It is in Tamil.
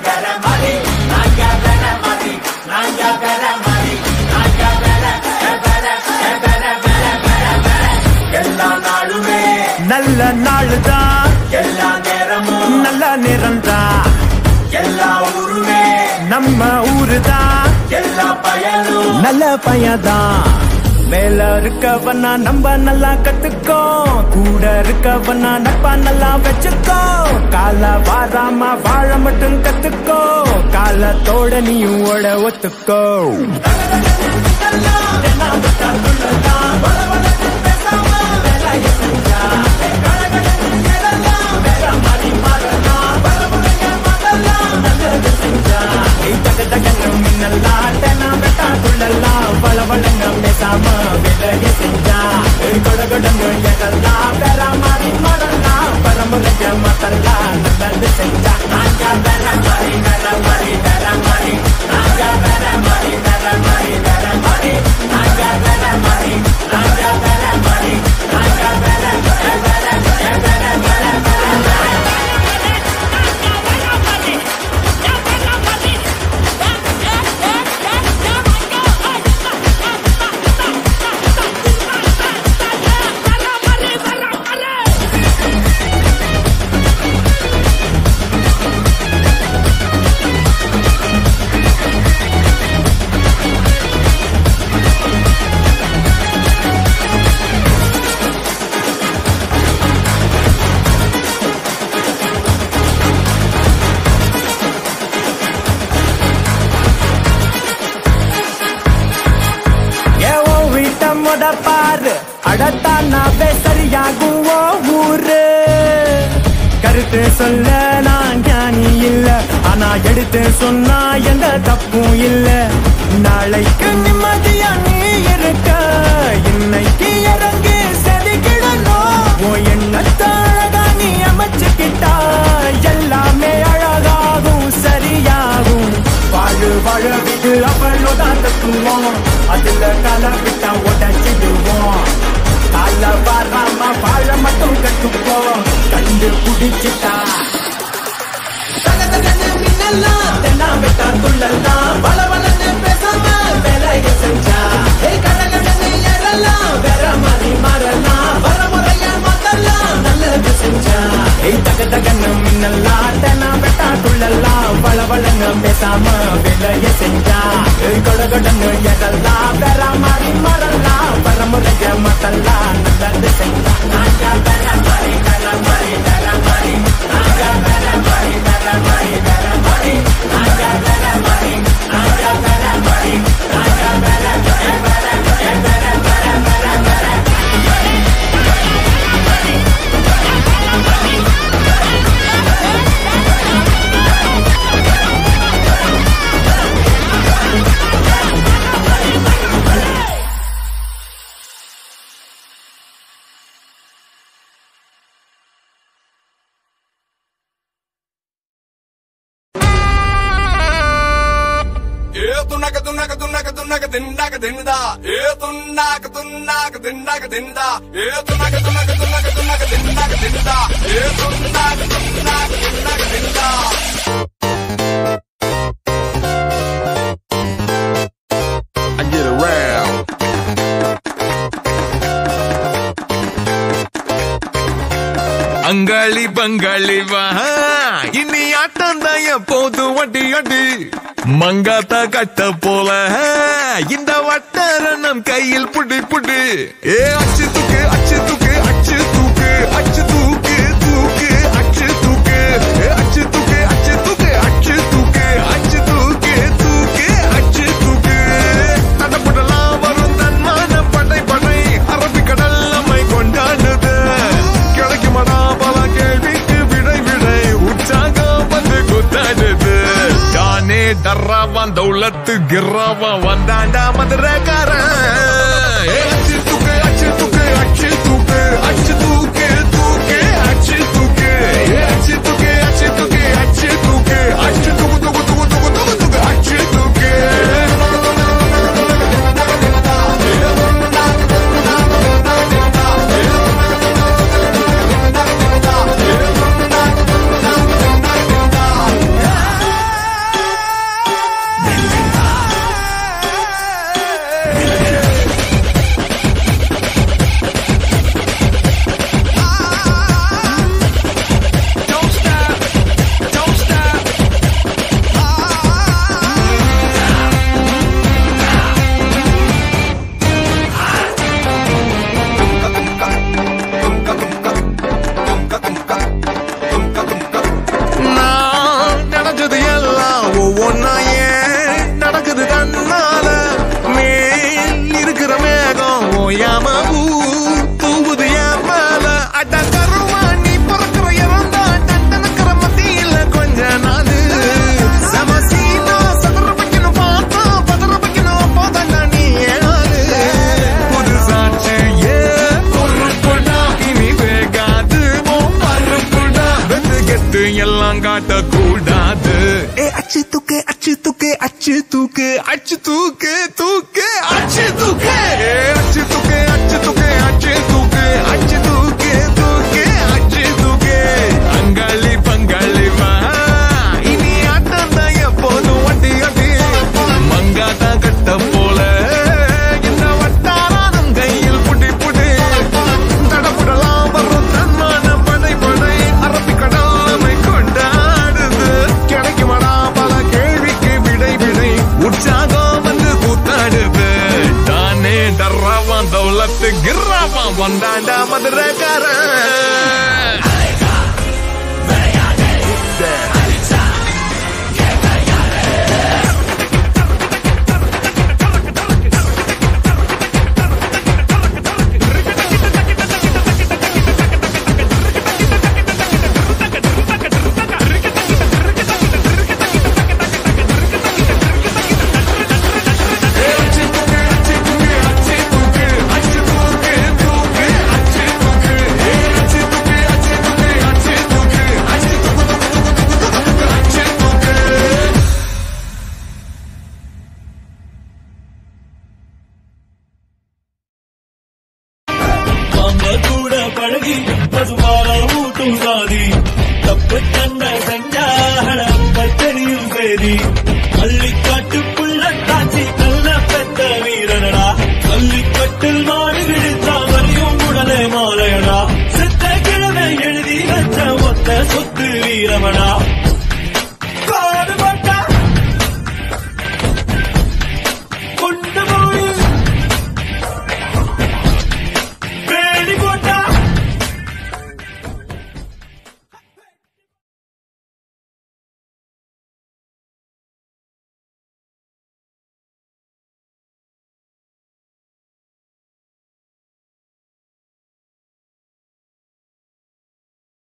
வேற மாதிரி நாங்க வேற மாதிரி நாங்க வேற மாதிரி நாங்க வேற வேற வேற வேற வேற வேற எல்லா நாளுமே நல்ல நாளுதான் எல்லா நேரமும் நல்ல நிறம்தான் எல்லா ஊருமே நம்ம ஊருதான் எல்லா பயனும் நல்ல பையன்தான் மேல இருக்கவனா நம்ம நல்லா கத்துக்கோ கூட இருக்கவனா நட்பா நல்லா வச்சுக்கோ கால வாராம வாழ மட்டும் கத்துக்கோ காலத்தோட நீயும் ஓட ஒத்துக்கோ ஏவோ வீட்ட முத பாரு அடத்தானாவே சரியாகும் ஓ ஊரு கருத்து சொல்ல நான் ஞானி இல்ல ஆனா எடுத்து சொன்னா எந்த தப்பும் இல்ல நாளைக்கு நிம்மதியா நீ இருக்க இன்னைக்கு இறங்கி செதுக்கிடணும் உன் எண்ணத்தை அழகா நீ அமைச்சுக்கிட்டா எல்லாமே அழகாகும் சரியாகும் வாழு வாழ விடு அவளோட தத்துவோம் அதுல கால விட்டா உடச்சிடுவோம் கால வராம வாழ மட்டும் கட்டுப்போம் கண்டு குடிச்சிட்டா தெல்லாம் விட்டா துள்ளலாம் வள வளன்னு பேசாம வேலையை செஞ்சா ஏய் கடகடன்னு ஏறலாம் வேற மாதிரி மாறலாம் வர முறையா மாத்தலாம் நல்லது செஞ்சா ஏய் தக தகன்னு மின்னலாம் தெல்லாம் விட்டா துள்ளலாம் வள வளன்னு பேசாம வேலையை செஞ்சா ஏய் கொடகொடன்னு ஏறலாம் வேற மாதிரி மாறலாம் வர முறையா மாத்தலாம் நல்லது செஞ்சா நாங்க வேற மாதிரி வேற மாதிரி வேற மாதிரி நாங்க வேற மாதிரி வேற மாதிரி வேற மாதிரி நாங்க வேற மாதிரி நாங்க வேற மாதிரி நாங்க வேற வேற வேற வேற வேற வேற வேற ఏ తున్నక తున్నక తున్నక తున్నక తిన్నాక తిన్నదా ఏ తున్నాక తున్నాక తిన్నాక తిన్నదా ఏ తున్నక తున్నక తున్నక తున్నక తిన్నాక తిన్నదా ఏ తున్నాక తున్నాక తిన్నాక తిన్నదా I get around. அங்காளி பங்காளி வா இனி ஆட்டம் தான் எப்போது வட்டி அடி மங்காத்த கட்ட போல இந்த வட்டாரணம் கையில் புடி புடி ஏ அச்சு தூக்கு அச்சு தூக்கு அச்சு தூக்கு அச்சு தூக்கு தூக்கு அச்சு தூக்கு ஏ அச்சு தூக்கு அச்சு தூக்கு அச்சு தூக்கு அச்சு தூக்கு தூக்கு அச்சு தூக்கு தடப்படலாம் வரும் தன்மான படை படை அரபிக்கடல் நம்மை கொண்டாடுது கிடைக்குமடா பல கேள்விக்கு விடை விடை உற்சாகம் வந்து குத்தாடுது தானே டர்ராவான் தௌலத்து கிர்ராவா வந்தாண்டா மதுரக்காரன் ஏ, அச்சு தூக்கு அச்சு தூக்கு அச்சு தூக்கு அச்சு தூக்கு தூக்கு அச்சு தூக்கு ஏ, அச்சு தூக்கு அச்சு தூக்கு அச்சு தூக்கு அச்சு தூக்கு தூக்கு தூக்கு தூக்கு தூக்கு தூக்கு அச்சு தூக்கு அச்சு தூக்கு அச்சு தூக்கு தூக்கு அச்சு தூக்கு அச்சு தூக்கு அச்சு தூக்கு அச்சு தூக்கு அச்சு தூக்கு தூக்கு அச்சு தூக்கு அங்காளி பங்காளி வா இனி ஆட்டம் தான் எப்போதும் வட்டி அடி மங்காத்தா கட்ட போல இந்த வட்டாரம் கையில் புடி புடி தடபுடலாம் வரும் தன்மான படை படை அரபிக்கடல் நம்மை கொண்டாடுது கிடைக்குமடா பல கேள்விக்கு விடை விடை உற்சாகம் வந்து கூத்தாடுது தானே டர்ராவான் தௌலத்து கிர்ராவான் வந்தாண்டா மதுரக்காரன் மாங்க கூட பழகி பசுமார ஊட்டும் சாதி தப்பு தந்த செஞ்சாட தெரியும் சேதி பள்ளிக்காட்டுக்குள்ள காட்சி நல்ல பெத்த வீரனடா பள்ளிக்கட்டில் மாடு விழித்தா வரியும் உடனே மாலையடா செத்த கிழமை எழுதி வச்ச ஒத்த சொத்து வீரமடா